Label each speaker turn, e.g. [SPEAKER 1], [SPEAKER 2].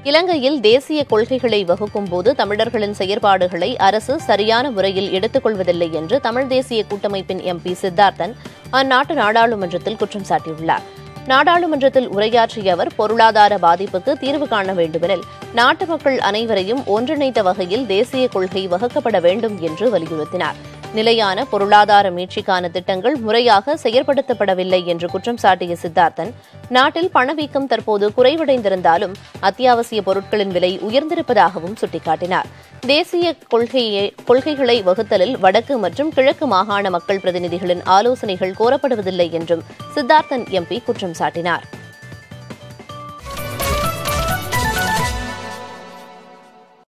[SPEAKER 1] இலங்கையில் தேசிய கொள்கைகளை வகுக்கும் போது தமிழர்களின் செயற்பாடுகளை அரசு சரியான முறையில் எடுத்துக்கொள்வதில்லை என்று தமிழ் தேசிய கூட்டமைப்பின் எம்பி சித்தார்த்தன் அந்நாட்டு நாடாளுமன்றத்தில் குற்றம் சாட்டியுள்ளார் நாடாளுமன்றத்தில் உரையாற்றிய அவர் பொருளாதார பாதிப்புக்கு தீர்வு காண வேண்டுமெனில் நாட்டு மக்கள் அனைவரையும் ஒன்றிணைத்த வகையில் தேசிய கொள்கை வகுக்கப்பட வேண்டும் என்று வலியுறுத்தினார் நிலையான பொருளாதார மீட்சிக்கான திட்டங்கள் முறையாக செயற்படுத்தப்படவில்லை என்று குற்றம் சாட்டிய சித்தார்த்தன் நாட்டில் பணவீக்கம் தற்போது குறைவடைந்திருந்தாலும் அத்தியாவசிய பொருட்களின் விலை உயர்ந்திருப்பதாகவும் சுட்டிக்காட்டினார் தேசிய கொள்கையை கொள்கைகளை வகுத்தலில் வடக்கு மற்றும் கிழக்கு மாகாண மக்கள் பிரதிநிதிகளின் ஆலோசனைகள் கோரப்படுவதில்லை என்றும் சித்தார்த்தன் எம்பி குற்றம் சாட்டினார்